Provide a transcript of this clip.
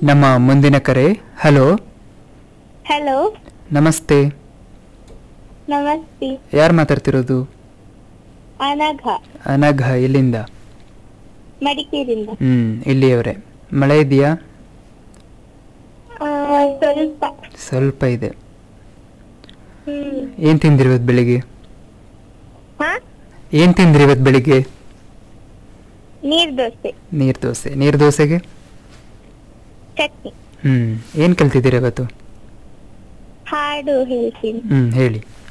ನಮ್ಮ ಮುಂದಿನ ಕರೆ ಹಲೋ ಹಲೋ ನಮಸ್ತೆ ನಮಸ್ತೆ ಯಾರು ಮಾತಾಡ್ತಿರೋದು ಅನಘ ಅನಘ ಎಲ್ಲಿಂದ ಮಡಿಕೇರಿಂದ ಹ್ಮ್ ಇಲ್ಲಿಯವರೇ ಮಳೆ ಇದೆಯಾ ಆ, ಸ್ವಲ್ಪ ಸ್ವಲ್ಪ ಇದೆ ಹ್ಮ್ ಏನ್ ತಿಂದ್ರಿ ಇವತ್ತು ಬೆಳಿಗ್ಗೆ ಹಾ ಏನ್ ತಿಂದ್ರಿ ಇವತ್ತು ಬೆಳಿಗ್ಗೆ ನೀರ್ ದೋಸೆ ನೀರ್ ದೋಸೆ ನೀರ್ ದೋಸೆಗೆ ಚಟ್ನಿ ಹ್ಮ್ ಏನ್ ಕಲ್ತಿದ್ದೀರಾ ಇವತ್ತು ಹಾಡು ಹೇಳ್ತೀನಿ ಹ್ಮ್ ಹೇಳಿ